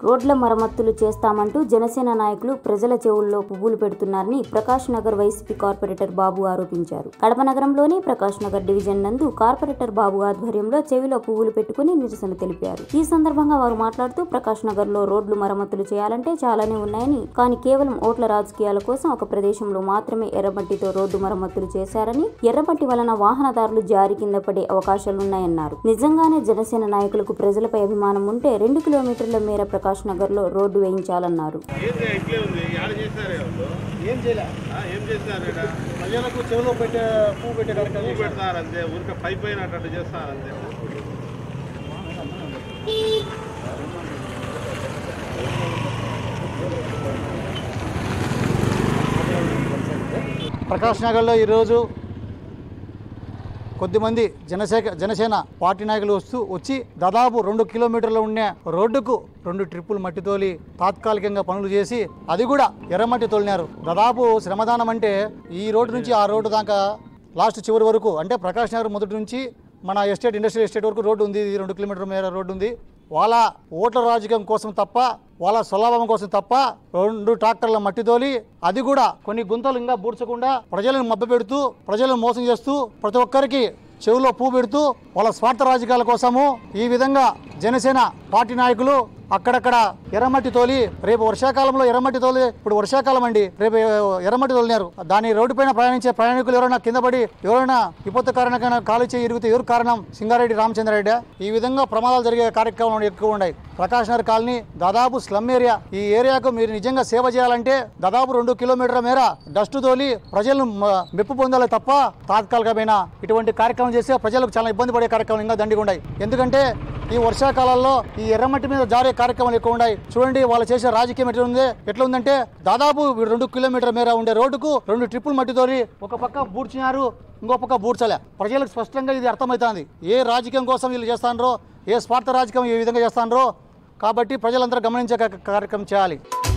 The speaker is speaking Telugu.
రోడ్ల మరమ్మతులు చేస్తామంటూ జనసేన నాయకులు ప్రజల చెవుల్లో పువ్వులు పెడుతున్నారని ప్రకాష్ నగర్ వైసీపీ కార్పొరేటర్ బాబు ఆరోపించారు కడప నగరంలోని ప్రకాష్ నగర్ డివిజన్ నందు కార్పొరేటర్ బాబు ఆధ్వర్యంలో చెవిలో పువ్వులు పెట్టుకుని నిరసన తెలిపారు ఈ సందర్భంగా వారు మాట్లాడుతూ ప్రకాష్ నగర్ లో రోడ్లు మరమ్మతులు చేయాలంటే చాలానే ఉన్నాయని కానీ కేవలం ఓట్ల రాజకీయాల కోసం ఒక ప్రదేశంలో మాత్రమే ఎర్రమట్టితో రోడ్డు మరమ్మతులు చేశారని ఎర్రమట్టి వలన వాహనదారులు జారి కింద పడే అవకాశాలున్నాయన్నారు నిజంగానే జనసేన నాయకులకు ప్రజలపై అభిమానం ఉంటే రెండు కిలోమీటర్ల మేర ప్రకాష్ నగర్ లో రోడ్డు వేయించాలన్నారు ఏంది ఇట్లే ఉంది యాడ చేస్తారు వాళ్ళు ఏం చేయలే ఆ, ఏం చేస్తారు ఈడ? ప్రజలకు చెవిలో పెట్టే పువ్వు పెట్టే కార్యక్రమం పువ్వు పెడతారు అంతే ఊరికే పై పైన అట్లా చేస్తారు అంతే ప్రకాష్ నగర్లో ఈరోజు కొద్దిమంది జనసేన జనసేన పార్టీ నాయకులు వస్తూ వచ్చి దాదాపు రెండు కిలోమీటర్లు ఉండే రోడ్డుకు రెండు ట్రిప్పులు మట్టి తోలి తాత్కాలికంగా పనులు చేసి అది కూడా ఎర్రమట్టి తోలినారు దాదాపు శ్రమదానం అంటే ఈ రోడ్డు నుంచి ఆ రోడ్డు దాకా లాస్ట్ చివరి వరకు అంటే ప్రకాష్ నగర్ మొదటి నుంచి మన ఎస్టేట్ ఇండస్ట్రియల్ ఎస్టేట్ వరకు రోడ్డు ఉంది ఇది రెండు కిలోమీటర్ మేర రోడ్డు ఉంది వాళ్ళ ఓట్ల రాజకీయం కోసం తప్ప వాళ్ళ స్వలాభం కోసం తప్ప రెండు ట్రాక్టర్ల మట్టి తోలి అది కూడా కొన్ని గుంతలు ఇంకా బూడ్చకుండా ప్రజలను మభ్య పెడుతూ ప్రజలను మోసం చేస్తూ ప్రతి ఒక్కరికి చెవిలో పువ్వు పెడుతూ వాళ్ళ స్వార్థ రాజకీయాల కోసము ఈ విధంగా జనసేన పార్టీ నాయకులు అక్కడక్కడ ఎర్రమట్టి తోలి రేపు వర్షాకాలంలో ఎర్రమట్టి తోలి ఇప్పుడు వర్షాకాలం అండి రేపు ఎర్రమట్టి తోలినారు దాని రోడ్డు పైన ప్రయాణించే ప్రయాణికులు ఎవరైనా కింద పడి ఎవరైనా విపత్తు కారణంగా కాలు చేయి ఇరిగితే ఎవరు కారణం సింగారెడ్డి రామచంద్రారెడ్డి ఈ విధంగా ప్రమాదాలు జరిగే కార్యక్రమాలు ఎక్కువ ఉన్నాయి ప్రకాష్ నగర్ కాలనీ దాదాపు స్లమ్ ఏరియా ఈ ఏరియాకు మీరు నిజంగా సేవ చేయాలంటే దాదాపు రెండు కిలోమీటర్ల మేర డస్ట్ తోలి ప్రజలను మ- మెప్పు పొందాలి తప్ప తాత్కాలికమైన ఇటువంటి కార్యక్రమం చేస్తే ప్రజలకు చాలా ఇబ్బంది పడే కార్యక్రమం ఇంకా దండిగా ఉన్నాయి ఎందుకంటే ఈ వర్షాకాలంలో ఈ ఎర్రమట్టి మీద జారే కార్యక్రమాలు ఎక్కువ ఉన్నాయి చూడండి వాళ్ళు చేసే రాజకీయం ఎట్లా ఉంది ఎట్లా ఉందంటే దాదాపు రెండు కిలోమీటర్ మేర ఉండే రోడ్డుకు రెండు ట్రిప్పులు మట్టి తోలి ఒక పక్క బూడ్చినారు ఇంకో పక్క బూడ్చలే ప్రజలకు స్పష్టంగా ఇది అర్థమవుతుంది ఏ రాజకీయం కోసం వీళ్ళు చేస్తానరో ఏ స్వార్థ రాజకీయం ఏ విధంగా చేస్తానరో కాబట్టి ప్రజలందరూ గమనించే కా- కార్యక్రమం చేయాలి